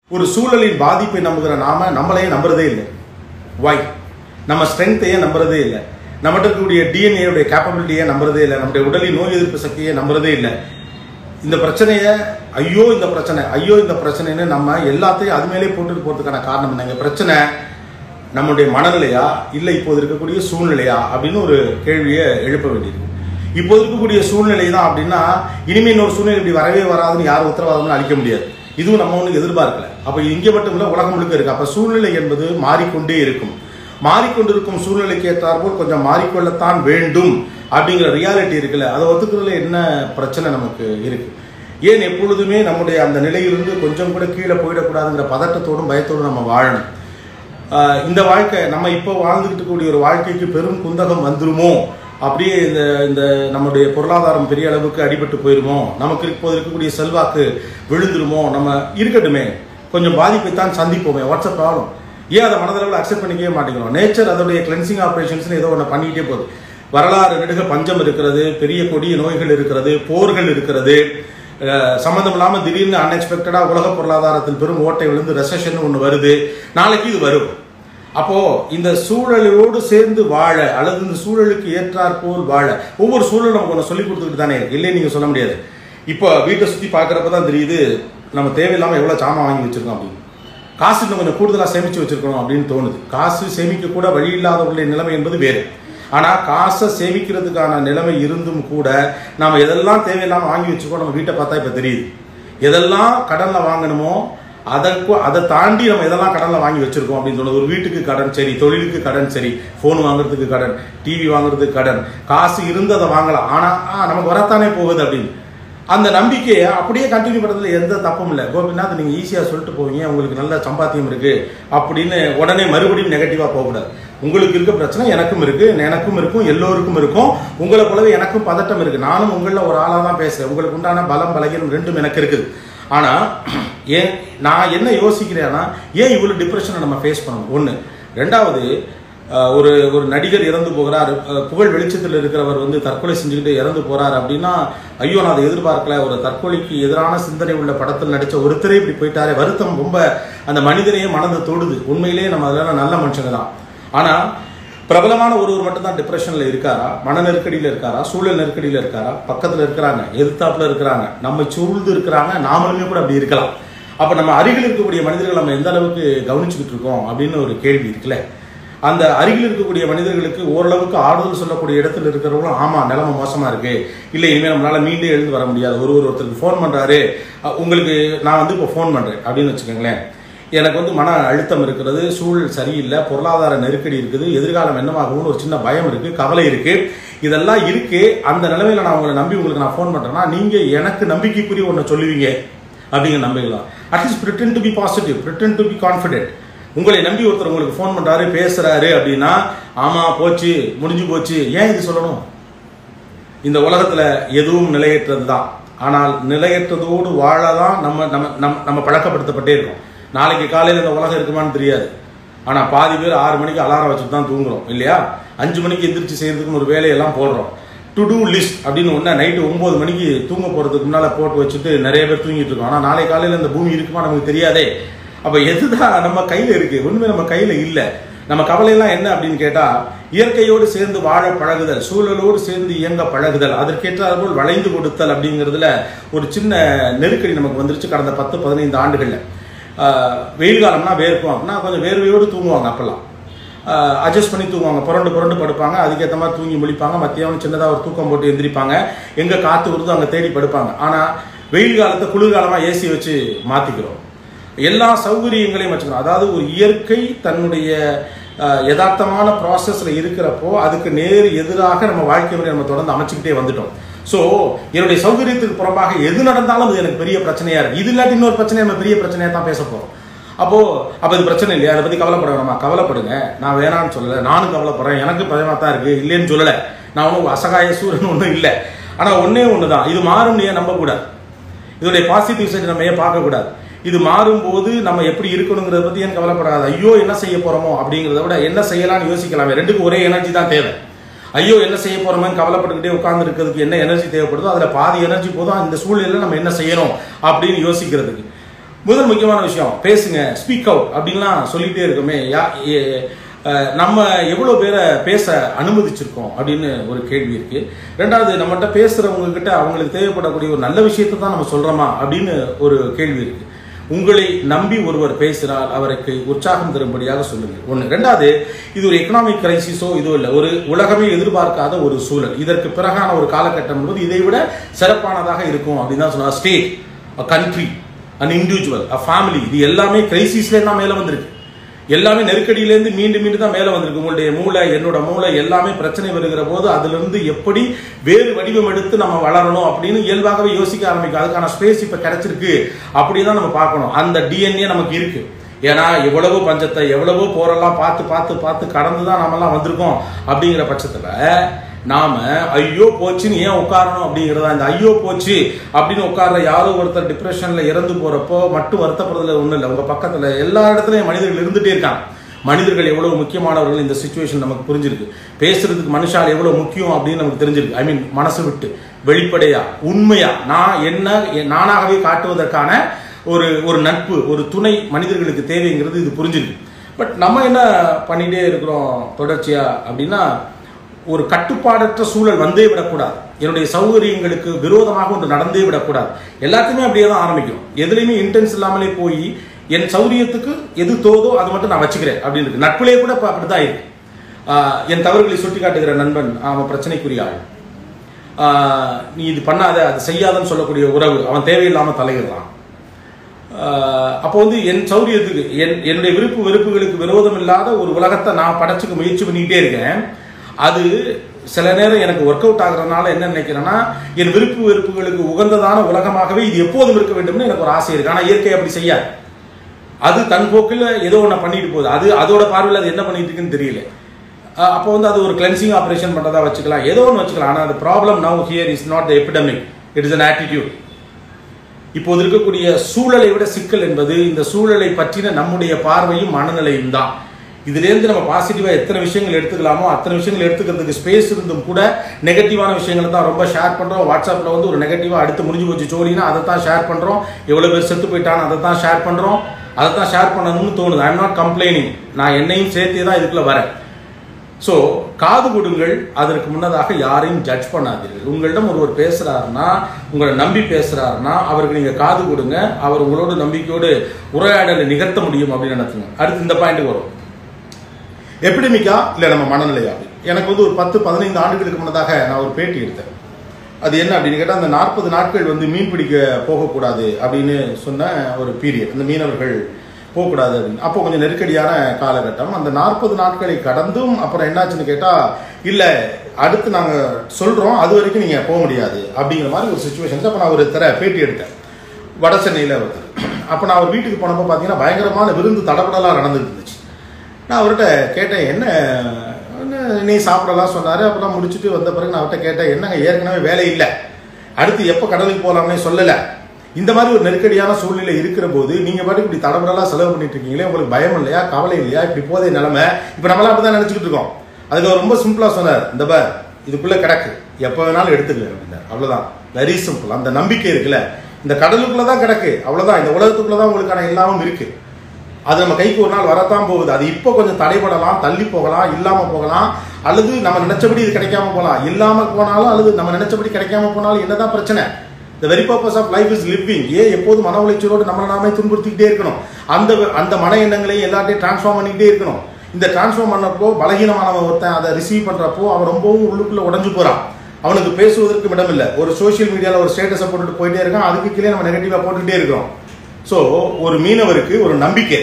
ஒரு சூழலின் பாதிப்பை நம்புகிற நாம நம்மளையே நம்புறதே இல்லை வை நம்ம ஸ்ட்ரென்த்தையே நம்புறதே இல்லை நம்மகிட்ட இருக்கக்கூடிய டிஎன்ஏடைய கேப்பபிலிட்டியை நம்புறதே இல்லை நம்முடைய உடலின் நோய் எதிர்ப்பு சக்தியை நம்புறதே இல்லை இந்த பிரச்சனையை ஐயோ இந்த பிரச்சனை ஐயோ இந்த பிரச்சனைன்னு நம்ம எல்லாத்தையும் அது மேலே போட்டுட்டு போறதுக்கான காரணம் என்னங்க பிரச்சனை நம்முடைய மனநிலையா இல்லை இப்போது இருக்கக்கூடிய சூழ்நிலையா அப்படின்னு ஒரு கேள்வியை எழுப்ப வேண்டியிருக்கு இப்போது இருக்கக்கூடிய சூழ்நிலை தான் அப்படின்னா இனிமே இன்னொரு சூழ்நிலை இப்படி வரவே வராதுன்னு யாரும் உத்தரவாதம்னு அளிக்க முடியாது இதுவும் நம்ம ஒன்றும் எதிர்பார்க்கல அப்போ இங்கே மட்டும் இல்லை உலகம் முழுக்க இருக்கு அப்போ சூழ்நிலை என்பது மாறிக்கொண்டே இருக்கும் மாறிக்கொண்டிருக்கும் சூழ்நிலைக்கு ஏற்றாற்போல் கொஞ்சம் மாறிக்கொள்ளத்தான் வேண்டும் அப்படிங்கிற ரியாலிட்டி இருக்குல்ல அதை ஒத்துக்கிறதுல என்ன பிரச்சனை நமக்கு இருக்கு ஏன் எப்பொழுதுமே நம்முடைய அந்த நிலையிலிருந்து கொஞ்சம் கூட கீழே போயிடக்கூடாதுங்கிற பதட்டத்தோடும் பயத்தோடும் நம்ம வாழணும் ஆஹ் இந்த வாழ்க்கை நம்ம இப்போ வாழ்ந்துகிட்டு இருக்கக்கூடிய ஒரு வாழ்க்கைக்கு பெரும் குந்தகம் வந்துருமோ அப்படியே இந்த இந்த நம்முடைய பொருளாதாரம் பெரிய அளவுக்கு அடிபட்டு போயிருமோ நமக்கு இப்போது இருக்கக்கூடிய செல்வாக்கு விழுந்துருமோ நம்ம இருக்கட்டுமே கொஞ்சம் பாதிப்பை தான் சந்திப்போமே வாட்ஸ்அப் ப்ராப்ளம் ஏன் அதை மனதளவில் அக்செப்ட் பண்ணிக்கவே மாட்டேங்கிறோம் நேச்சர் அதோடைய கிளென்சிங் ஆப்ரேஷன்ஸ்னு ஏதோ ஒன்று பண்ணிக்கிட்டே போகுது வரலாறு நெடுக பஞ்சம் இருக்கிறது பெரிய கொடிய நோய்கள் இருக்கிறது போர்கள் இருக்கிறது அஹ் சம்மந்தம் இல்லாமல் திடீர்னு அன்எக்ஸ்பெக்டடாக உலக பொருளாதாரத்தில் பெரும் ஓட்டை விழுந்து ரெசஷன் ஒன்று வருது நாளைக்கு இது வரும் அப்போ இந்த சூழலோடு சேர்ந்து வாழ அல்லது இந்த சூழலுக்கு ஏற்றாற் போல் வாழ ஒவ்வொரு சூழலும் நமக்கு ஒன்று சொல்லி கொடுத்துக்கிட்டு தானே இருக்கு இல்லைன்னு நீங்க சொல்ல முடியாது இப்போ வீட்டை சுற்றி பார்க்குறப்ப தான் தெரியுது நம்ம தேவையில்லாமல் எவ்வளோ சாமான் வாங்கி வச்சிருக்கோம் அப்படின்னு காசு இன்னும் கொஞ்சம் கூடுதலாக சேமிச்சு வச்சிருக்கணும் அப்படின்னு தோணுது காசு சேமிக்க கூட வழி இல்லாதவர்களுடைய நிலைமை என்பது வேறு ஆனால் காசை சேமிக்கிறதுக்கான நிலைமை இருந்தும் கூட நாம எதெல்லாம் தேவையில்லாமல் வாங்கி வச்சுக்கோ நம்ம வீட்டை பார்த்தா இப்போ தெரியுது எதெல்லாம் கடனில் வாங்கணுமோ அதற்கு அதை தாண்டி நம்ம எதெல்லாம் கடனில் வாங்கி வச்சிருக்கோம் அப்படின்னு சொன்னது ஒரு வீட்டுக்கு கடன் சரி தொழிலுக்கு கடன் சரி ஃபோன் வாங்குறதுக்கு கடன் டிவி வாங்குறதுக்கு கடன் காசு இருந்து அதை வாங்கலாம் ஆனால் ஆ நமக்கு வரத்தானே போகுது அப்படின்னு அந்த நம்பிக்கையை அப்படியே கண்டினியூ பண்ணுறதுல எந்த தப்பும் இல்லை கோபிநாத் நீங்கள் ஈஸியாக சொல்லிட்டு போவீங்க உங்களுக்கு நல்ல சம்பாத்தியம் இருக்கு அப்படின்னு உடனே மறுபடியும் நெகட்டிவாக போகக்கூடாது உங்களுக்கு இருக்க பிரச்சனை எனக்கும் இருக்கு எனக்கும் இருக்கும் எல்லோருக்கும் இருக்கும் உங்களை போலவே எனக்கும் பதட்டம் இருக்கு நானும் உங்களில் ஒரு ஆளாக தான் பேசுறேன் உங்களுக்கு உண்டான பலம் பலகீனம் ரெண்டும் எனக்கு இருக்குது ஆனா ஏன் நான் என்ன யோசிக்கிறேன்னா ஏன் இவ்வளவு டிப்ரெஷனை நம்ம ஃபேஸ் பண்ணணும் ஒன்று ரெண்டாவது அஹ், ஒரு ஒரு நடிகர் இறந்து போகிறார் அஹ், புகழ் வெளிச்சத்தில் இருக்கிறவர் வந்து தற்கொலை செஞ்சுக்கிட்டு இறந்து போறார் அப்படின்னா ஐயோ நான் அதை எதிர்பார்க்கல ஒரு தற்கொலைக்கு எதிரான சிந்தனை உள்ள படத்தில் நடிச்ச ஒருத்தரே இப்படி போயிட்டாரே வருத்தம் ரொம்ப அந்த மனிதனையே மனதை தொடுது உண்மையிலேயே நம்ம அதெல்லாம் நல்ல மனுஷங்க தான் ஆனா பிரபலமான ஒருவர் மட்டும்தான் டிப்ரெஷன்ல இருக்காரா மன நெருக்கடியில இருக்காரா சூழல் நெருக்கடியில இருக்காரா பக்கத்துல இருக்கிறாங்க எதிர்த்தாப்புல இருக்கிறாங்க நம்ம சூழ்ந்து இருக்கிறாங்க நாமளுமே கூட அப்படி இருக்கலாம் அப்ப நம்ம அருகில் இருக்கக்கூடிய மனிதர்கள் நம்ம எந்த அளவுக்கு கவனிச்சுக்கிட்டு இருக்கோம் அப்படின்னு ஒரு கேள்வி இருக்குல்ல அந்த அருகில் இருக்கக்கூடிய மனிதர்களுக்கு ஓரளவுக்கு ஆறுதல் சொல்லக்கூடிய இடத்துல இருக்கிறவங்களும் ஆமா நிலைமை மோசமா இருக்கு இல்லை இனிமேல் நம்மளால மீண்டும் எழுந்து வர முடியாது ஒரு ஒரு ஒருத்தருக்கு ஃபோன் பண்றாரு அஹ் உங்களுக்கு நான் வந்து இப்போ ஃபோன் பண்றேன் அப்படின்னு வச்சுக்கோங்களேன் எனக்கு வந்து மன அழுத்தம் இருக்கிறது சூழல் சரியில்லை பொருளாதார நெருக்கடி இருக்குது எதிர்காலம் என்னவாகும்னு ஒரு சின்ன பயம் இருக்கு கவலை இருக்கு இதெல்லாம் இருக்கு அந்த நிலைமையில நான் உங்களை நம்பி உங்களுக்கு நான் ஃபோன் பண்றேன்னா நீங்க எனக்கு நம்பிக்கைக்குரிய ஒன்று சொல்லுவீங்க அப்படிங்கிற நம்பிக்கலாம் at least pretend to be positive pretend to be confident உங்களை நம்பி ஒருத்தர் உங்களுக்கு ஃபோன் பண்றாரு பேசுறாரு அப்படின்னா ஆமா போச்சு முடிஞ்சு போச்சு ஏன் இது சொல்லணும் இந்த உலகத்துல எதுவும் நிலையற்றது தான் ஆனால் நிலையற்றதோடு வாழதான் நம்ம நம்ம நம்ம நம்ம பழக்கப்படுத்தப்பட்டே இருக்கோம் நாளைக்கு காலையில் இந்த உலகம் இருக்குமான்னு தெரியாது ஆனா பாதி பேர் ஆறு மணிக்கு அலாரம் வச்சுட்டு தான் தூங்குறோம் இல்லையா அஞ்சு மணிக்கு எந்திரிச்சு செய்யறதுக்குன்னு ஒரு வேலையெல்லாம் போடுறோம் டு டூ லிஸ்ட் அப்படின்னு ஒன்று நைட்டு ஒன்பது மணிக்கு தூங்க போறதுக்கு முன்னால போட்டு வச்சுட்டு நிறைய பேர் தூங்கிட்டு இருக்கோம் ஆனா நாளை காலையில் இந்த பூமி இருக்குமா நமக்கு தெரியாதே அப்ப எதுதான் நம்ம கையில இருக்கு ஒண்ணுமே நம்ம கையில இல்ல நம்ம கவலையெல்லாம் என்ன அப்படின்னு கேட்டா இயற்கையோடு சேர்ந்து வாழ பழகுதல் சூழலோடு சேர்ந்து இயங்க பழகுதல் அதற்கேற்றார் போல் வளைந்து கொடுத்தல் அப்படிங்கிறதுல ஒரு சின்ன நெருக்கடி நமக்கு வந்துருச்சு கடந்த பத்து பதினைந்து ஆண்டுகள்ல ஆஹ் வெயில் காலம்னா வேர்க்கும் அப்படின்னா கொஞ்சம் வேர்வையோடு தூங்குவாங்க அப்பெல்லாம் அட்ஜஸ்ட் பண்ணி தூங்குவாங்க புரண்டு புரண்டு படுப்பாங்க அதுக்கேற்ற மாதிரி தூங்கி முழிப்பாங்க மத்தியானம் சின்னதாக ஒரு தூக்கம் போட்டு எந்திரிப்பாங்க எங்கே காற்று வருதோ அங்கே தேடி படுப்பாங்க ஆனால் வெயில் காலத்தை குளிர்காலமாக ஏசி வச்சு மாற்றிக்கிறோம் எல்லா சௌகரியங்களையும் வச்சுக்கணும் அதாவது ஒரு இயற்கை தன்னுடைய அஹ், யதார்த்தமான ப்ராசஸ்ல இருக்கிறப்போ அதுக்கு நேர் எதிராக நம்ம வாழ்க்கை முறை நம்ம தொடர்ந்து அமைச்சுக்கிட்டே வந்துட்டோம் ஸோ என்னுடைய சௌகரியத்துக்கு புறம்பாக எது நடந்தாலும் அது எனக்கு பெரிய பிரச்சனையா இருக்கு இது இல்லாட்டி இன்னொரு பிரச்சனை நம்ம பெரிய பிரச்சனையா தான் பேச போறோம் அப்போ அப்ப இது பிரச்சனை இல்லையா அதை பத்தி கவலைப்பட வேணாமா கவலைப்படுங்க நான் வேணாம்னு சொல்லல நானும் கவலைப்படுறேன் எனக்கு பயமா தான் இருக்கு இல்லைன்னு சொல்லல நான் ஒன்றும் அசகாய சூரன் ஒன்றும் இல்லை ஆனா ஒண்ணே ஒண்ணுதான் இது மாறும் ஏன் நம்பக்கூடாது இதோடைய பாசிட்டிவ் சைடு நம்ம ஏன் பார்க்கக்கூடாது இது மாறும்போது நம்ம எப்படி இருக்கணுங்கிறத பத்தி ஏன் கவலைப்படாது ஐயோ என்ன செய்ய போறோமோ அப்படிங்கிறத விட என்ன செய்யலாம்னு யோசிக்கலாமே ரெண்டுக்கும் ஒரே எனர்ஜி தான் தேவை ஐயோ என்ன செய்ய போறோமேன்னு கவலைப்பட்டுக்கிட்டே உட்கார்ந்து இருக்கிறதுக்கு என்ன எனர்ஜி தேவைப்படுதோ அதுல பாதி எனர்ஜி போதும் இந்த சூழ்நிலையில நம்ம என்ன செய்யணும் அப்படின்னு யோசிக்கிறதுக்கு முதல் முக்கியமான விஷயம் பேசுங்க ஸ்பீக் அவுட் அப்படின்லாம் சொல்லிட்டே இருக்கோமே யா- ஏ- அஹ் நம்ம எவ்வளோ பேரை பேச அனுமதிச்சிருக்கோம் அப்படின்னு ஒரு கேள்வி இருக்கு ரெண்டாவது நம்மகிட்ட பேசுறவங்க கிட்ட அவங்களுக்கு தேவைப்படக்கூடிய ஒரு நல்ல விஷயத்தை தான் நம்ம சொல்றோமா அப்படின்னு ஒரு கேள்வி இருக்கு உங்களை நம்பி ஒருவர் பேசினால் அவருக்கு உற்சாகம் தரும்படியாக சொல்லுங்கள் ஒன்று ரெண்டாவது இது ஒரு எக்கனாமிக் கிரைசிஸோ இதுவும் இல்லை ஒரு உலகமே எதிர்பார்க்காத ஒரு சூழல் இதற்கு பிறகான ஒரு காலகட்டம் என்பது இதை விட சிறப்பானதாக இருக்கும் அப்படின்னு தான் சொன்னா state a country an individual a family இது எல்லாமே கிரைசிஸ்ல தான் மேலே வந்திருக்கு எல்லாமே நெருக்கடியிலேருந்து மீண்டும் மீண்டும் தான் மேலே வந்திருக்கு உங்களுடைய மூளை என்னோட மூளை எல்லாமே பிரச்சனை வருகிற போது அதிலிருந்து எப்படி வேறு வடிவம் எடுத்து நம்ம வளரணும் அப்படின்னு இயல்பாகவே யோசிக்க ஆரம்பிக்கும் அதுக்கான ஸ்பேஸ் இப்போ கிடைச்சிருக்கு அப்படி தான் நம்ம பார்க்கணும் அந்த டிஎன்ஏ நமக்கு இருக்கு ஏன்னா எவ்வளவோ பஞ்சத்தை எவ்வளவோ போரெல்லாம் பார்த்து பார்த்து பார்த்து கடந்து தான் நாமெல்லாம் வந்திருக்கோம் அப்படிங்கிற பட்சத்தில் நாம ஐயோ போச்சுன்னு ஏன் உட்காரணும் அப்படிங்கிறதா இந்த ஐயோ போச்சு அப்படின்னு உட்கார்ற யாரோ ஒருத்தர் டிப்ரெஷன்ல இறந்து போறப்போ மட்டும் வருத்தப்படுறதுல ஒண்ணும் இல்லை உங்க பக்கத்துல எல்லா இடத்துலயும் மனிதர்கள் இருந்துட்டே இருக்காங்க மனிதர்கள் எவ்வளவு முக்கியமானவர்கள் இந்த சுச்சுவேஷன் நமக்கு புரிஞ்சிருக்கு பேசுறதுக்கு மனுஷால் எவ்வளவு முக்கியம் அப்படின்னு நமக்கு தெரிஞ்சிருக்கு ஐ மீன் மனசு விட்டு வெளிப்படையா உண்மையா நான் என்ன நானாகவே காட்டுவதற்கான ஒரு ஒரு நட்பு ஒரு துணை மனிதர்களுக்கு தேவைங்கிறது இது புரிஞ்சிருக்கு பட் நம்ம என்ன பண்ணிட்டே இருக்கிறோம் தொடர்ச்சியா அப்படின்னா ஒரு கட்டுப்பாடற்ற சூழல் வந்தே விடக்கூடாது என்னுடைய சௌகரியங்களுக்கு விரோதமாக ஒன்று நடந்தே விடக்கூடாது எல்லாத்தையுமே அப்படியே தான் ஆரம்பிக்கும் எதுலையுமே இன்டென்ஸ் இல்லாமலே போய் என் சௌரியத்துக்கு எது தோதோ அது மட்டும் நான் வச்சுக்கிறேன் அப்படின்னு இருக்கு நட்பிலே கூட இப்போ அப்படிதான் இருக்கு ஆஹ் என் தவறுகளை சுட்டி காட்டுகிற நண்பன் அவன் பிரச்சனைக்குரிய ஆள் ஆஹ் நீ இது பண்ணாத அது செய்யாதன்னு சொல்லக்கூடிய உறவு அவன் தேவையில்லாம தலையிடுறான் ஆஹ் அப்போ வந்து என் சௌரியத்துக்கு என் என்னுடைய விருப்பு வெறுப்புகளுக்கு விரோதம் இல்லாத ஒரு உலகத்தை நான் படைச்சுக்க முயற்சி பண்ணிக்கிட்டே இருக்கேன் அது சில நேரம் எனக்கு ஒர்க் அவுட் ஆகுறதுனால என்ன நினைக்கிறேன்னா என் விருப்பு வெறுப்புகளுக்கு உகந்ததான உலகமாகவே இது எப்போதும் இருக்க வேண்டும்னு எனக்கு ஒரு ஆசை இருக்கு ஆனால் இயற்கை அப்படி செய்யாது அது தன் போக்கில் ஏதோ ஒன்று பண்ணிட்டு போகுது அது அதோட பார்வையில் அது என்ன பண்ணிட்டு இருக்குன்னு தெரியல அஹ் அப்போ வந்து அது ஒரு கிளென்சிங் ஆப்ரேஷன் பண்ணுறதா வச்சுக்கலாம் ஏதோ ஒன்று வச்சுக்கலாம் ஆனால் அந்த problem now here is not the epidemic it is an attitude இப்போது இருக்கக்கூடிய சூழலை விட சிக்கல் என்பது இந்த சூழலை பற்றின நம்முடைய பார்வையும் மனநிலையும் தான் இதுலேருந்து நம்ம பாசிட்டிவா எத்தனை விஷயங்கள் எடுத்துக்கலாமோ அத்தனை விஷயங்கள் எடுத்துக்கிறதுக்கு ஸ்பேஸ் இருந்தும் கூட நெகட்டிவான விஷயங்களை தான் ரொம்ப ஷேர் பண்றோம் வாட்ஸ்அப்ல வந்து ஒரு நெகட்டிவா அடுத்து முடிஞ்சு போச்சு சோழினா அதை தான் ஷேர் பண்றோம் எவ்வளவு பேர் செத்து போயிட்டான் அதை தான் ஷேர் பண்றோம் அதை தான் ஷேர் பண்ணணும்னு தோணுது ஐ எம் நாட் கம்ப்ளைனிங் நான் என்னையும் சேர்த்தே தான் இதுக்குள்ள வரேன் ஸோ காது கொடுங்கள் அதற்கு முன்னதாக யாரையும் ஜட்ஜ் பண்ணாதீர்கள் உங்களிடம் ஒருவர் பேசுறாருன்னா உங்களை நம்பி பேசுறாருன்னா அவருக்கு நீங்க காது கொடுங்க அவர் உங்களோட நம்பிக்கையோடு உரையாடலை நிகழ்த்த முடியும் அப்படின்னு நினைச்சுங்க அடுத்து இந்த பாயிண்ட் வரும் எபிடமிக்கா இல்லை நம்ம மனநிலையா எனக்கு வந்து ஒரு பத்து பதினைந்து ஆண்டுகளுக்கு முன்னதாக நான் ஒரு பேட்டி எடுத்தேன் அது என்ன அப்படின்னு கேட்டால் அந்த நாற்பது நாட்கள் வந்து மீன் பிடிக்க போகக்கூடாது அப்படின்னு சொன்ன ஒரு பீரியட் அந்த மீனவர்கள் போகக்கூடாது அப்படின்னு அப்போ கொஞ்சம் நெருக்கடியான காலகட்டம் அந்த நாற்பது நாட்களை கடந்தும் அப்புறம் என்னாச்சுன்னு கேட்டால் இல்லை அடுத்து நாங்கள் சொல்கிறோம் அது வரைக்கும் நீங்கள் போக முடியாது அப்படிங்கிற மாதிரி ஒரு சுச்சுவேஷன்ஸ் அப்போ நான் ஒரு தர பேட்டி எடுத்தேன் வட சென்னையில் ஒருத்தர் அப்போ நான் அவர் வீட்டுக்கு போனப்போ பார்த்தீங்கன்னா பயங்கரமான விருந்து தடபடலாக நடந்துட்டு இருந்துச்சு நான் அவர்கிட்ட கேட்டேன் என்ன என்ன நீ சாப்பிடலாம் சொன்னார் அப்புறம் முடிச்சுட்டு வந்த பிறகு நான் அவர்கிட்ட கேட்டேன் என்னங்க ஏற்கனவே வேலை இல்லை அடுத்து எப்போ கடலுக்கு போகலாம்னே சொல்லலை இந்த மாதிரி ஒரு நெருக்கடியான சூழ்நிலை இருக்கிற போது நீங்க பாட்டுக்கு இப்படி தடபடலாம் செலவு பண்ணிட்டு இருக்கீங்களே உங்களுக்கு பயம் இல்லையா கவலை இல்லையா இப்படி போதே நிலைமை இப்போ நம்மளாம் அப்படிதான் நினைச்சுக்கிட்டு இருக்கோம் அதுக்கு அவர் ரொம்ப சிம்பிளா சொன்னார் இந்த பார் இதுக்குள்ள கிடக்கு எப்போ வேணாலும் எடுத்துக்கல அப்படின்னார் அவ்வளவுதான் வெரி சிம்பிள் அந்த நம்பிக்கை இருக்குல்ல இந்த கடலுக்குள்ள தான் கிடக்கு அவ்வளவுதான் இந்த உலகத்துக்குள்ள தான் உங்களுக்கான எல்லாமும் இருக்கு அது நம்ம கைக்கு ஒரு நாள் வரத்தான் போகுது அது இப்போ கொஞ்சம் தடைபடலாம் தள்ளி போகலாம் இல்லாம போகலாம் அல்லது நம்ம நினைச்சபடி இது கிடைக்காம போகலாம் இல்லாம போனாலும் அல்லது நம்ம நினைச்சபடி கிடைக்காம போனாலும் என்னதான் பிரச்சனை the very purpose of life is living ஏன் எப்போதும் மன உளைச்சலோடு நம்மளை நாமே துன்புறுத்திக்கிட்டே இருக்கணும் அந்த அந்த மன எண்ணங்களையும் எல்லாத்தையும் டிரான்ஸ்ஃபார்ம் பண்ணிக்கிட்டே இருக்கணும் இந்த டிரான்ஸ்ஃபார்ம் பண்ணப்போ பலகீனமானவன் ஒருத்தன் அதை ரிசீவ் பண்றப்போ அவன் ரொம்பவும் உள்ளுக்குள்ள உடஞ்சு போறான் அவனுக்கு பேசுவதற்கு இடம் இல்லை ஒரு சோஷியல் மீடியாவில் ஒரு ஸ்டேட்டஸை போட்டுட்டு போயிட்டே இருக்கான் அதுக்கு கீழே நம்ம நெகட்டிவாக போட்டுக்கிட்டே இருக்கிறோம் ஸோ ஒரு மீனவருக்கு ஒரு நம்பிக்கை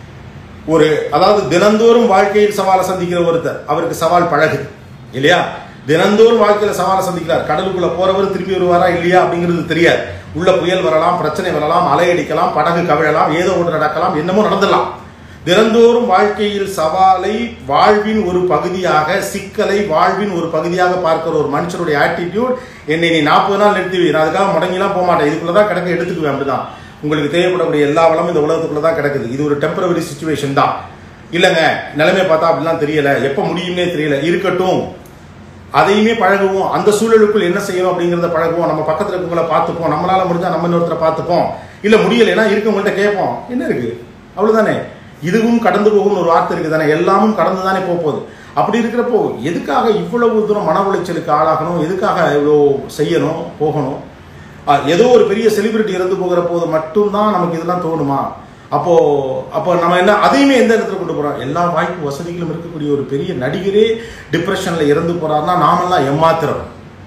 ஒரு அதாவது தினந்தோறும் வாழ்க்கையில் சவாலை சந்திக்கிற ஒருத்தர் அவருக்கு சவால் பழகு இல்லையா தினந்தோறும் வாழ்க்கையில சவாலை சந்திக்கிறார் கடலுக்குள்ள போறவர் திருப்பி வருவாரா இல்லையா அப்படிங்கிறது தெரியாது உள்ள புயல் வரலாம் பிரச்சனை வரலாம் அலையடிக்கலாம் படகு கவிழலாம் ஏதோ ஒன்று நடக்கலாம் என்னமோ நடந்துடலாம் தினந்தோறும் வாழ்க்கையில் சவாலை வாழ்வின் ஒரு பகுதியாக சிக்கலை வாழ்வின் ஒரு பகுதியாக பார்க்கிற ஒரு மனுஷனுடைய ஆட்டிடியூட் என்னை நீ நாற்பது நாள் நிறுத்தி வை. நான் அதுக்காக முடங்கிலாம் போக மாட்டேன் இதுக்குள்ளதான் கிடக்க எடுத்துக்குவேன் அப்படிதான் உங்களுக்கு தேவைப்படக்கூடிய எல்லா வளமும் இந்த உலகத்துக்குள்ள தான் கிடக்குது இது ஒரு டெம்பரவரி சுச்சுவேஷன் தான் இல்லைங்க நிலைமை பார்த்தா அப்படிலாம் தெரியல எப்போ முடியும்னே தெரியல இருக்கட்டும் அதையுமே பழகுவோம் அந்த சூழலுக்குள் என்ன செய்யணும் அப்படிங்கிறத பழகுவோம் நம்ம பக்கத்துல இருக்கவங்கள பார்த்துப்போம் நம்மளால முடிஞ்சா நம்ம இன்னொருத்தரை பார்த்துப்போம் இல்ல முடியலைன்னா இருக்கவங்கள்ட்ட கேட்போம் என்ன இருக்கு அவ்வளவுதானே இதுவும் கடந்து போகும்னு ஒரு வார்த்தை இருக்கு தானே எல்லாமும் கடந்து தானே போக போகுது அப்படி இருக்கிறப்போ எதுக்காக இவ்வளவு தூரம் மன உளைச்சலுக்கு ஆளாகணும் எதுக்காக இவ்வளோ செய்யணும் போகணும் அஹ் ஏதோ ஒரு பெரிய செலிபிரிட்டி இறந்து போகிற போது மட்டும்தான் நமக்கு இதெல்லாம் தோணுமா அப்போ அப்போ நம்ம என்ன அதையுமே எந்த இடத்துல கொண்டு போறோம் எல்லா வாய்ப்பு வசதிகளும் இருக்கக்கூடிய ஒரு பெரிய நடிகரே டிப்ரெஷன்ல இறந்து போறாருன்னா நாமெல்லாம் ஏமாத்துறோம்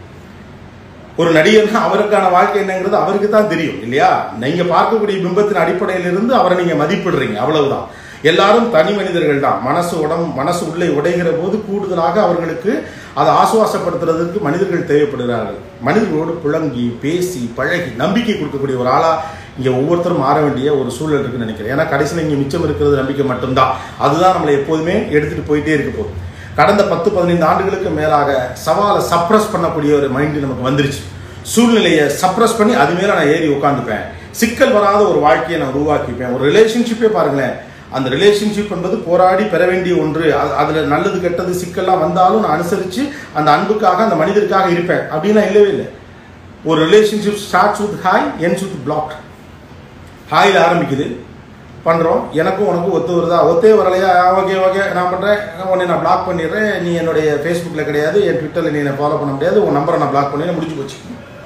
ஒரு நடிகர்னா அவருக்கான வாழ்க்கை என்னங்கிறது அவருக்கு தான் தெரியும் இல்லையா நீங்க பார்க்கக்கூடிய பிம்பத்தின் அடிப்படையிலிருந்து அவரை நீங்க மதிப்பிடுறீங்க அவ்வளவுதான் எல்லாரும் தனி மனிதர்கள் தான் மனசு உடம் மனசு உள்ளே உடைகிற போது கூடுதலாக அவர்களுக்கு அதை ஆசுவாசப்படுத்துறதுக்கு மனிதர்கள் தேவைப்படுகிறார்கள் மனிதர்களோடு புழங்கி பேசி பழகி நம்பிக்கை கொடுக்கக்கூடிய ஒரு ஆளா இங்க ஒவ்வொருத்தரும் மாற வேண்டிய ஒரு சூழல் இருக்குன்னு நினைக்கிறேன் ஏன்னா கடைசியில் இங்க மிச்சம் இருக்கிறது நம்பிக்கை மட்டும்தான் அதுதான் நம்மளை எப்போதுமே எடுத்துட்டு போயிட்டே இருக்க போகுது கடந்த பத்து பதினைந்து ஆண்டுகளுக்கு மேலாக சவாலை சப்ரஸ் பண்ணக்கூடிய ஒரு மைண்ட் நமக்கு வந்துருச்சு சூழ்நிலையை சப்ரஸ் பண்ணி அது மேல நான் ஏறி உட்காந்துப்பேன் சிக்கல் வராத ஒரு வாழ்க்கையை நான் உருவாக்கிப்பேன் ஒரு ரிலேஷன்ஷிப்பே பாருங்களேன் அந்த ரிலேஷன்ஷிப் என்பது போராடி பெற வேண்டிய ஒன்று அது- அதுல நல்லது கெட்டது சிக்கல்லாம் வந்தாலும் நான் அனுசரிச்சு அந்த அன்புக்காக அந்த மனிதருக்காக இருப்பேன் அப்படின்னா இல்லவே இல்லை ஒரு relationship starts with hi ends with block ஹாயில் ஆரம்பிக்குது பண்ணுறோம் எனக்கும் உனக்கும் ஒத்து வருதா ஒத்தே வரலையா ஓகே ஓகே நான் பண்ணுறேன் உன்னை நான் பிளாக் பண்ணிடுறேன் நீ என்னுடைய ஃபேஸ்புக்கில் கிடையாது என் ட்விட்டரில் நீ என்னை ஃபாலோ பண்ண முடியாது உன் நம்பரை நான் பிளாக் பண்ணி முடிஞ்சு போச்சு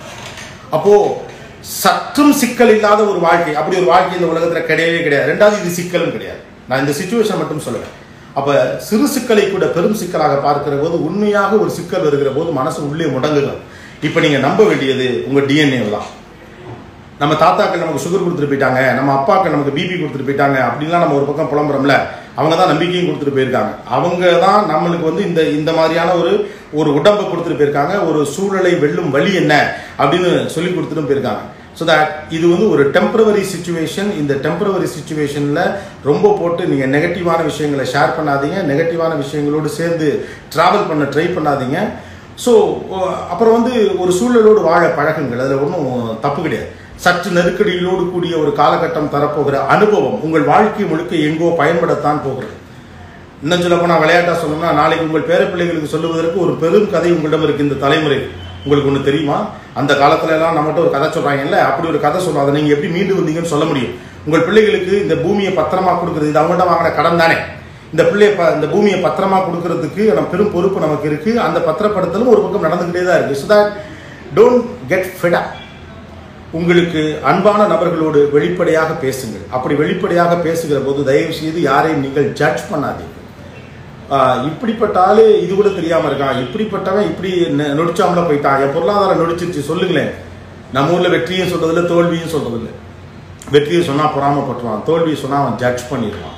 அப்போது சற்றும் சிக்கல் இல்லாத ஒரு வாழ்க்கை அப்படி ஒரு வாழ்க்கை இந்த உலகத்தில் கிடையவே கிடையாது ரெண்டாவது இது சிக்கலும் கிடையாது நான் இந்த சுச்சுவேஷன் மட்டும் சொல்லுவேன் அப்போ சிறு சிக்கலை கூட பெரும் சிக்கலாக பார்க்கிற போது உண்மையாக ஒரு சிக்கல் வருகிற போது மனசு உள்ளே முடங்குகிறது இப்போ நீங்கள் நம்ப வேண்டியது உங்கள் டிஎன்ஏ தான் நம்ம தாத்தாக்கள் நமக்கு சுகர் கொடுத்துட்டு போயிட்டாங்க நம்ம அப்பாக்கள் நமக்கு பிபி கொடுத்துட்டு போயிட்டாங்க அப்படின்லாம் நம்ம ஒரு பக்கம் புலம்புறோம்ல அவங்க தான் நம்பிக்கையும் கொடுத்துட்டு போயிருக்காங்க அவங்க தான் நம்மளுக்கு வந்து இந்த இந்த மாதிரியான ஒரு ஒரு உடம்பை கொடுத்துட்டு போயிருக்காங்க ஒரு சூழலை வெல்லும் வழி என்ன அப்படின்னு சொல்லி கொடுத்துட்டும் போயிருக்காங்க ஸோ தட் இது வந்து ஒரு டெம்பரவரி சுச்சுவேஷன் இந்த டெம்பரவரி சுச்சுவேஷனில் ரொம்ப போட்டு நீங்கள் நெகட்டிவான விஷயங்களை ஷேர் பண்ணாதீங்க நெகட்டிவான விஷயங்களோடு சேர்ந்து ட்ராவல் பண்ண ட்ரை பண்ணாதீங்க ஸோ அப்புறம் வந்து ஒரு சூழலோடு வாழ பழகுங்கள் அதில் ஒன்றும் தப்பு கிடையாது சற்று நெருக்கடிகளோடு கூடிய ஒரு காலகட்டம் தரப்போகிற அனுபவம் உங்கள் வாழ்க்கை முழுக்க எங்கோ பயன்படத்தான் போகிறது இன்னும் சொல்ல போனால் விளையாட்டா சொல்லணும்னா நாளைக்கு உங்கள் பேரப்பிள்ளைகளுக்கு சொல்லுவதற்கு ஒரு பெரும் கதை உங்களிடம் இருக்கு இந்த தலைமுறை உங்களுக்கு ஒன்று தெரியுமா அந்த காலத்துல எல்லாம் நம்மகிட்ட ஒரு கதை சொல்றாங்கல்ல அப்படி ஒரு கதை சொல்லும் அதை நீங்க எப்படி மீண்டு வந்தீங்கன்னு சொல்ல முடியும் உங்கள் பிள்ளைகளுக்கு இந்த பூமியை பத்திரமா கொடுக்குறது இது அவங்கள்ட்ட வாங்கின கடன் தானே இந்த பிள்ளைய ப- இந்த பூமியை பத்திரமா கொடுக்கறதுக்கு நம்ம பெரும் பொறுப்பு நமக்கு இருக்கு அந்த பத்திரப்படுத்தலும் ஒரு பக்கம் நடந்துகிட்டே தான் இருக்கு so that don't get fed உங்களுக்கு அன்பான நபர்களோடு வெளிப்படையாக பேசுங்கள் அப்படி வெளிப்படையாக பேசுகிற போது தயவு செய்து யாரையும் நீங்கள் ஜட்ஜ் பண்ணாதீங்க ஆஹ் இப்படிப்பட்ட ஆளு இது கூட தெரியாம இருக்கான் இப்படிப்பட்டவன் இப்படி நெ- நொடிச்சாமல போயிட்டான் என் பொருளாதாரம் நொடிச்சிருச்சு சொல்லுங்களேன் நம்ம ஊர்ல வெற்றியும் சொல்றதில்ல தோல்வியும் சொல்றதில்ல வெற்றியை சொன்னா பொறாமப்பட்டுருவான் தோல்வியை சொன்னா அவன் ஜட்ஜ் பண்ணிடுவான்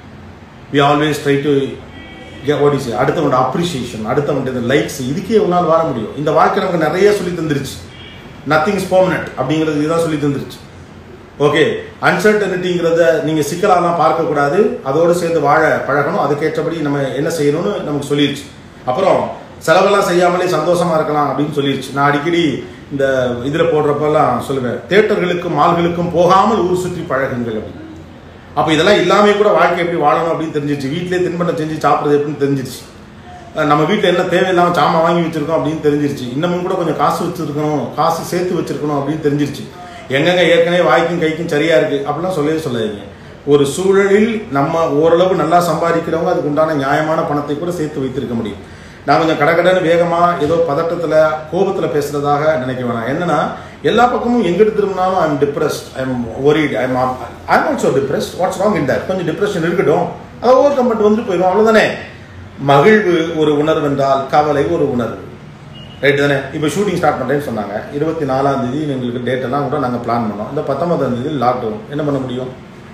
we always try to what is அடுத்தவனோட அப்ரிசியேஷன் அடுத்தவனுடைய லைக்ஸ் இதுக்கே உன்னால் வாழ முடியும் இந்த வாழ்க்கை நமக்கு நிறைய சொல்லி தந்துருச்சு நத்திங் இஸ் பெர்மனன்ட் அப்படிங்கிறது இதுதான் சொல்லி தந்துருச்சு ஓகே அன்சர்டனிட்டிங்கிறத நீங்க சிக்கலாலாம் பார்க்கக்கூடாது அதோடு சேர்ந்து வாழ பழகணும் அதுக்கேற்றபடி நம்ம என்ன செய்யணும்னு நமக்கு சொல்லிருச்சு அப்புறம் செலவெல்லாம் செய்யாமலே சந்தோஷமா இருக்கலாம் அப்படின்னு சொல்லிருச்சு நான் அடிக்கடி இந்த இதுல போடுறப்பெல்லாம் சொல்லுவேன் தேட்டர்களுக்கும் மால்களுக்கும் போகாமல் ஊர் சுற்றி பழகுங்கள் அப்படின்னு அப்போ இதெல்லாம் இல்லாமே கூட வாழ்க்கை எப்படி வாழணும் அப்படின்னு தெரிஞ்சிருச்சு வீட்டிலே தின்பண்டம் செஞ்சு சாப்பிட்றது எப்படின்னு தெரிஞ்சிருச்சு அஹ் நம்ம வீட்டில் என்ன தேவையில்லாம சாமான் வாங்கி வச்சிருக்கோம் அப்படின்னு தெரிஞ்சிருச்சு இன்னமும் கூட கொஞ்சம் காசு வச்சிருக்கணும் காசு சேர்த்து வச்சிருக்கணும் அப்படின்னு தெரிஞ்சிருச்சு எங்கெங்க ஏற்கனவே வாய்க்கும் கைக்கும் சரியா இருக்கு அப்படிலாம் சொல்லவே சொல்லாதீங்க ஒரு சூழலில் நம்ம ஓரளவு நல்லா சம்பாதிக்கிறவங்க அதுக்கு உண்டான நியாயமான பணத்தை கூட சேர்த்து வைத்திருக்க முடியும் நான் கொஞ்சம் கடகடன்னு வேகமா ஏதோ பதட்டத்துல கோபத்துல பேசுறதாக நினைக்க வேணாம் என்னன்னா எல்லா பக்கமும் எங்கிட்டு திரும்பினாலும் I'm depressed I'm worried I'm I'm also depressed what's wrong in that கொஞ்சம் டிப்ரெஷன் இருக்கட்டும் அதை ஓவர் கம் பண்ணிட்டு வந்துட்டு போயிடும் அவ்வளவுதானே மகிழ்வு ஒரு உணர்வு என்றால் கவலை ஒரு உணர்வு ரைட் தானே இப்போ ஷூட்டிங் ஸ்டார்ட் பண்ணுறேன்னு சொன்னாங்க இருபத்தி நாலாம் தேதி எங்களுக்கு டேட் எல்லாம் கூட நாங்கள் பிளான் பண்ணோம் இந்த பத்தொன்பதாம் தேதி லாக்டவுன் என்ன பண்ண முடியும்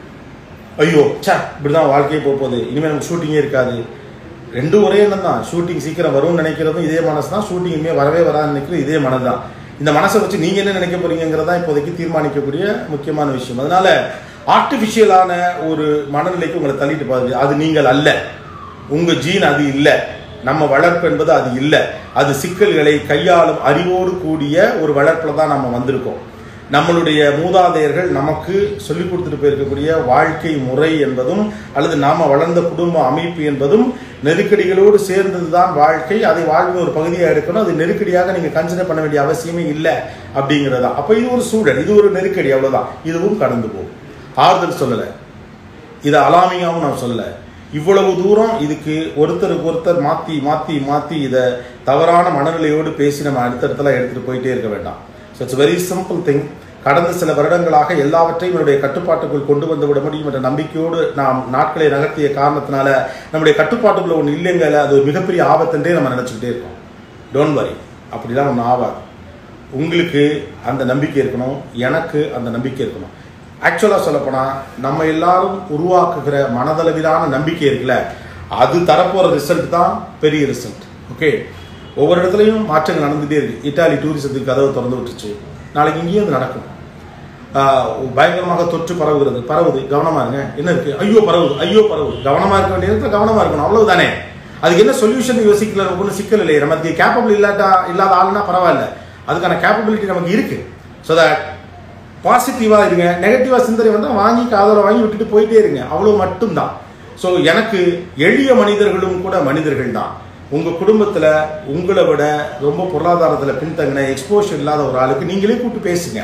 ஐயோ சே இப்படிதான் வாழ்க்கையே போக போகுது இனிமேல் நமக்கு ஷூட்டிங்கே இருக்காது ரெண்டும் ஒரே எண்ணம் தான் ஷூட்டிங் சீக்கிரம் வரும்னு நினைக்கிறதும் இதே மனசு தான் ஷூட்டிங் இனிமேல் வரவே வராதுன்னு நினைக்கிறது இதே மனது தான் இந்த மனசை வச்சு நீங்க என்ன நினைக்க போறீங்கிறதா இப்போதைக்கு தீர்மானிக்கக்கூடிய முக்கியமான விஷயம் அதனால ஆர்டிஃபிஷியலான ஒரு மனநிலைக்கு உங்களை தள்ளிட்டு போகுது அது நீங்கள் அல்ல உங்க ஜீன் அது இல்லை நம்ம வளர்ப்பு என்பது அது இல்லை அது சிக்கல்களை கையாளும் அறிவோடு கூடிய ஒரு வளர்ப்புல தான் நம்ம வந்திருக்கோம் நம்மளுடைய மூதாதையர்கள் நமக்கு சொல்லிக் கொடுத்துட்டு போயிருக்கக்கூடிய வாழ்க்கை முறை என்பதும் அல்லது நாம வளர்ந்த குடும்ப அமைப்பு என்பதும் நெருக்கடிகளோடு சேர்ந்தது தான் வாழ்க்கை அதை வாழ்வின் ஒரு பகுதியாக எடுக்கணும் அது நெருக்கடியாக நீங்க கன்சிடர் பண்ண வேண்டிய அவசியமே இல்லை அப்படிங்கிறதா அப்ப இது ஒரு சூழல் இது ஒரு நெருக்கடி அவ்வளவுதான் இதுவும் கடந்து போகும் ஆறுதல் சொல்லலை இதை அலாமியாவும் நான் சொல்லல இவ்வளவு தூரம் இதுக்கு ஒருத்தருக்கு ஒருத்தர் மாத்தி மாத்தி மாத்தி இதை தவறான மனநிலையோடு பேசி நம்ம அடுத்தடுத்தலாம் எடுத்துட்டு போயிட்டே இருக்க வேண்டாம் so it's very simple thing கடந்த சில வருடங்களாக எல்லாவற்றையும் என்னுடைய கட்டுப்பாட்டுக்குள் கொண்டு வந்து விட முடியும் என்ற நம்பிக்கையோடு நாம் நாட்களை நகர்த்திய காரணத்தினால நம்முடைய கட்டுப்பாட்டுக்குள்ள ஒன்று இல்லைங்கல அது ஒரு மிகப்பெரிய ஆபத்துன்றே நம்ம நினச்சிக்கிட்டே இருக்கோம் டோன்ட் வரி அப்படிலாம் ஒன்றும் ஆகாது உங்களுக்கு அந்த நம்பிக்கை இருக்கணும் எனக்கு அந்த நம்பிக்கை இருக்கணும் ஆக்சுவலாக சொல்லப்போனால் நம்ம எல்லாரும் உருவாக்குகிற மனதளவிலான நம்பிக்கை இருக்குல்ல அது தரப்போகிற ரிசல்ட் தான் பெரிய ரிசல்ட் ஓகே ஒவ்வொரு இடத்துலையும் மாற்றங்கள் நடந்துகிட்டே இருக்கு இட்டாலி டூரிசத்துக்கு கதவு திறந்து விட்டுச்சு நாளைக்கு இங்கேயும் அது நடக்கும் ஆஹ் பயங்கரமாக தொற்று பரவுகிறது பரவுது கவனமா இருங்க என்ன இருக்கு ஐயோ பரவுது ஐயோ பரவுது கவனமா இருக்க வேண்டிய இடத்துல கவனமா இருக்கணும் அவ்வளவுதானே அதுக்கு என்ன சொல்யூஷன் யோசிக்கல நமக்கு ஒன்றும் சிக்கல் இல்லையே நமக்கு கேப்பபிள் இல்லாட்டா இல்லாத ஆளுனா பரவாயில்ல அதுக்கான கேப்பபிலிட்டி நமக்கு இருக்கு ஸோ தட் பாசிட்டிவா இருங்க நெகட்டிவா சிந்தனை வந்தால் வாங்கி காதல வாங்கி விட்டுட்டு போயிட்டே இருங்க அவ்வளவு மட்டும்தான் ஸோ எனக்கு எளிய மனிதர்களும் கூட மனிதர்கள் தான் உங்க குடும்பத்துல உங்களை விட ரொம்ப பொருளாதாரத்துல பின்தங்கின எக்ஸ்போஷர் இல்லாத ஒரு ஆளுக்கு நீங்களே கூப்பிட்டு பேசுங்க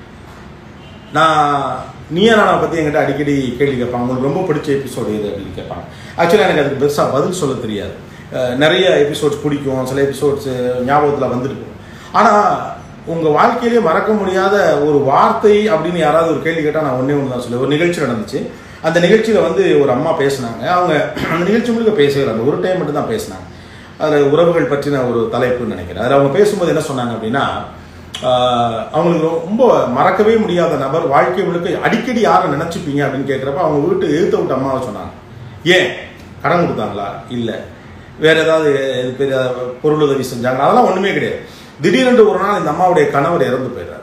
நான் நீயா நானா பற்றி என்கிட்ட அடிக்கடி கேள்வி கேட்பாங்க உங்களுக்கு ரொம்ப பிடிச்ச எபிசோடு எது அப்படின்னு கேட்பாங்க ஆக்சுவலாக எனக்கு அதுக்கு பெருசாக பதில் சொல்ல தெரியாது அஹ் நிறைய எபிசோட்ஸ் பிடிக்கும் சில எபிசோட்ஸ் ஞாபகத்தில் வந்துட்டு போகும் ஆனால் உங்கள் வாழ்க்கையிலே மறக்க முடியாத ஒரு வார்த்தை அப்படின்னு யாராவது ஒரு கேள்வி கேட்டால் நான் ஒன்றே ஒன்று தான் சொல்லுவேன் ஒரு நிகழ்ச்சி நடந்துச்சு அந்த நிகழ்ச்சியில் வந்து ஒரு அம்மா பேசினாங்க அவங்க அந்த நிகழ்ச்சி முழுக்க பேசவே இல்லை அந்த ஒரு டைம் மட்டும் தான் பேசினாங்க அதில் உறவுகள் பற்றின ஒரு தலைப்புன்னு நினைக்கிறேன் அதில் அவங்க பேசும்போது என்ன சொன்னாங்க அப்படின்னா ஆஹ் அவங்களுக்கு ரொம்ப மறக்கவே முடியாத நபர் வாழ்க்கை முழுக்க அடிக்கடி யாரை நினைச்சுப்பீங்க அப்படின்னு கேட்குறப்ப அவங்க வீட்டு எழுத்த விட்டு அம்மாவை சொன்னாங்க ஏன் கடன் கொடுத்தாங்களா இல்லை வேற ஏதாவது இது பெரிய பொருள் உதவி செஞ்சாங்களா அதெல்லாம் ஒண்ணுமே கிடையாது திடீரென்று ஒரு நாள் இந்த அம்மாவுடைய கணவர் இறந்து போயிடுறாரு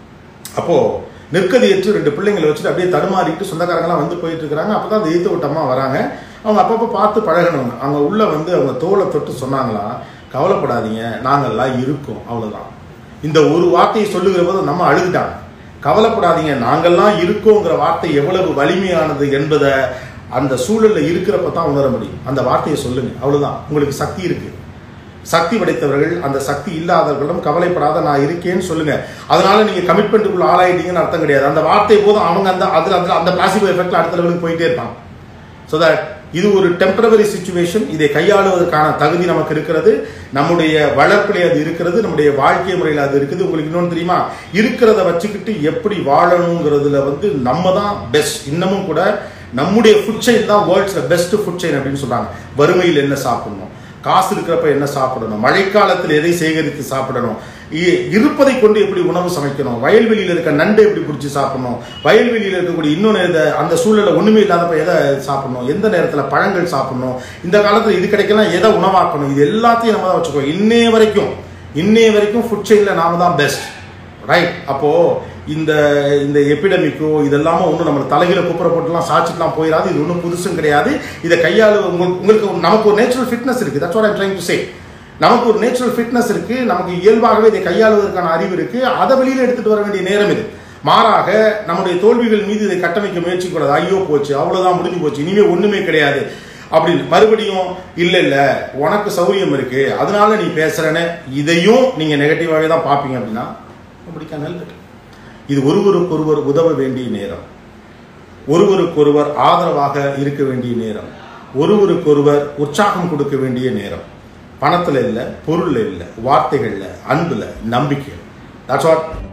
அப்போ நிற்கதியற்று ரெண்டு பிள்ளைங்களை வச்சுட்டு அப்படியே தடுமாறிட்டு சொந்தக்காரங்களாம் வந்து போயிட்டு இருக்கிறாங்க அப்பதான் அந்த ஈத்த விட்ட அம்மா வராங்க அவங்க அப்பப்போ பார்த்து பழகணுங்க அவங்க உள்ள வந்து அவங்க தோலை தொட்டு சொன்னாங்களாம் கவலைப்படாதீங்க நாங்கள்லாம் இருக்கோம் அவ்வளவுதான் இந்த ஒரு வார்த்தையை சொல்லுகிற போது நம்ம அழுதுட்டாங்க கவலைப்படாதீங்க நாங்கள்லாம் இருக்கோங்கிற வார்த்தை எவ்வளவு வலிமையானது என்பதை அந்த சூழல்ல இருக்கிறப்ப தான் உணர முடியும் அந்த வார்த்தையை சொல்லுங்க அவ்வளவுதான் உங்களுக்கு சக்தி இருக்கு சக்தி படைத்தவர்கள் அந்த சக்தி இல்லாதவர்களிடம் கவலைப்படாத நான் இருக்கேன்னு சொல்லுங்க அதனால நீங்க கமிட்மெண்ட்டுக்குள்ள ஆளாயிட்டீங்கன்னு அர்த்தம் கிடையாது அந்த வார்த்தை போதும் அவங்க அந்த அதுல அதுல அந்த பாசிட்டிவ் எஃபெக்ட்ல அடுத்த லெவலுக்கு போயிட்டே இருப்பாங்க ஸோ தட் இது ஒரு டெம்பரவரி சுச்சுவேஷன் இதை கையாளுவதற்கான தகுதி நமக்கு இருக்கிறது நம்முடைய வளர்ப்பிலே அது இருக்கிறது நம்முடைய வாழ்க்கை முறையில் அது இருக்குது உங்களுக்கு இன்னொன்று தெரியுமா இருக்கிறத வச்சுக்கிட்டு எப்படி வாழணுங்கிறதுல வந்து நம்ம தான் பெஸ்ட் இன்னமும் கூட நம்முடைய ஃபுட் செயின் தான் வேர்ல்ட்ஸில் பெஸ்ட் ஃபுட் செயின் அப்படின்னு சொல்றாங்க வறுமையில் என்ன சாப்பிடணும் காசு இருக்கிறப்ப என்ன சாப்பிடணும் மழைக்காலத்தில் எதை சேகரித்து சாப்பிடணும் இ- இருப்பதை கொண்டு எப்படி உணவு சமைக்கணும் வயல்வெளியில் இருக்க நண்டு எப்படி பிடிச்சி சாப்பிடணும் வயல்வெளியில் இருக்கக்கூடிய இன்னொன்று இதை அந்த சூழல்ல ஒண்ணுமே இல்லாதப்ப எதை சாப்பிடணும் எந்த நேரத்தில் பழங்கள் சாப்பிடணும் இந்த காலத்தில் இது கிடைக்கலாம் எதை உணவாக்கணும் இது எல்லாத்தையும் நம்ம தான் வச்சுக்கோ இன்னைய வரைக்கும் இன்னைய வரைக்கும் ஃபுட் செயின்ல நாம தான் பெஸ்ட் ரைட் அப்போ இந்த இந்த எபிடமிக்கோ இதெல்லாம ஒன்றும் நம்ம தலையில குப்புற போட்டுலாம் சாச்சிட்டுலாம் போயிடாது இது ஒன்றும் புதுசும் கிடையாது இதை கையாள உங்களுக்கு உங்களுக்கு ஒரு- நமக்கு ஒரு நேச்சுரல் ஃபிட்னஸ் இருக்கு that's what I'm trying to say நமக்கு ஒரு நேச்சுரல் ஃபிட்னஸ் இருக்கு நமக்கு இயல்பாகவே இதை கையாளுவதற்கான அறிவு இருக்கு அதை வெளியில எடுத்துட்டு வர வேண்டிய நேரம் இது மாறாக நம்முடைய தோல்விகள் மீது இதை கட்டமைக்க முயற்சி கூடாது ஐயோ போச்சு அவ்வளவுதான் முடிஞ்சு போச்சு இனிமே ஒண்ணுமே கிடையாது அப்படின்னு மறுபடியும் இல்ல இல்ல உனக்கு சௌரியம் இருக்கு அதனால நீ பேசுறேன்னு இதையும் நீங்க நெகட்டிவாவே தான் பாப்பீங்க அப்படின்னா அப்படிக்கா நல்லது இது ஒருவருக்கொருவர் உதவ வேண்டிய நேரம் ஒருவருக்கொருவர் ஆதரவாக இருக்க வேண்டிய நேரம் ஒருவருக்கொருவர் உற்சாகம் கொடுக்க வேண்டிய நேரம் பணத்துல இல்ல பொருள்ல இல்ல வார்த்தைகள்ல அன்புல நம்பிக்கை தட்ஸ் வாட்